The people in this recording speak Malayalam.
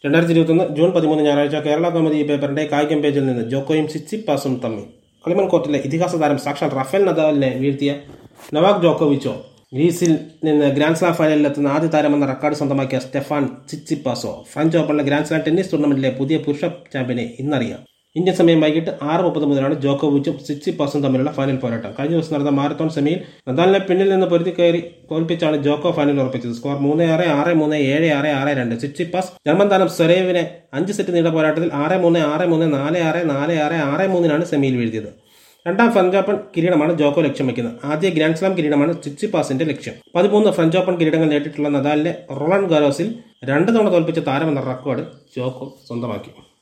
രണ്ടായിരത്തി ഇരുപത്തൊന്ന് ജൂൺ പതിമൂന്ന് ഞായറാഴ്ച കേരള കൗമുദി പേപ്പറിന്റെ കായികം പേജിൽ നിന്ന് ജോക്കോയും സിച്ചിപ്പാസും തമ്മിൽ കളിമൺ കോർട്ടിലെ ഇതിഹാസ താരം സാക്ഷാൽ റഫേൽ നദാലിനെ വീഴ്ത്തിയ നവാക് ജോക്കോവിച്ചോ ഗ്രീസിൽ നിന്ന് ഗ്രാൻഡ് സ്ലാം ഫൈനലിലെത്തുന്ന ആദ്യ താരമെന്ന റെക്കോർഡ് സ്വന്തമാക്കിയ സ്റ്റെഫാൻ ചിച്ചിപ്പാസോ ഫ്രഞ്ച് ഓപ്പണിലെ ഗ്രാൻഡ് സ്ലാം ടെന്നീസ് ടൂർണമെന്റിലെ പുതിയ പുരുഷ ചാമ്പ്യനെ ഇന്നറിയാം ഇന്ത്യൻ സമയം വൈകിട്ട് ആറ് മുപ്പത് മുതലാണ് ജോക്കോവിച്ചും സിച്ചിപ്പാസും തമ്മിലുള്ള ഫൈനൽ പോരാട്ടം കഴിഞ്ഞ ദിവസം നടന്ന മാരത്തോൺ സെമിയിൽ നദാലിനെ പിന്നിൽ നിന്ന് പൊരുതി കയറി തോൽപ്പിച്ചാണ് ജോക്കോ ഫൈനൽ ഉറപ്പിച്ചത് സ്കോർ മൂന്ന് ആറ് ആറ് മൂന്ന് ഏഴ് ആറ് ആറ് രണ്ട് സിച്ചിപ്പാസ് ജർമ്മൻ താരം സെറേവിനെ അഞ്ച് സെറ്റ് നീണ്ട പോരാട്ടത്തിൽ ആറ് മൂന്ന് ആറ് മൂന്ന് നാല് ആറ് നാല് ആറ് ആറ് മൂന്നിനാണ് സെമിയിൽ വീഴ്ത്തിയത് രണ്ടാം ഫ്രഞ്ച് ഓപ്പൺ കിരീടമാണ് ജോക്കോ ലക്ഷ്യം വയ്ക്കുന്നത് ആദ്യ ഗ്രാൻഡ് സ്ലാം കിരീടമാണ് ചിച്ചിപ്പാസിന്റെ ലക്ഷ്യം പതിമൂന്ന് ഫ്രഞ്ച് ഓപ്പൺ കിരീടങ്ങൾ നേടിയിട്ടുള്ള നദാലിനെ റൊളാൻ ഗാരോസിൽ രണ്ട് തവണ തോൽപ്പിച്ച താരമെന്ന റെക്കോർഡ് ജോക്കോ സ്വന്തമാക്കി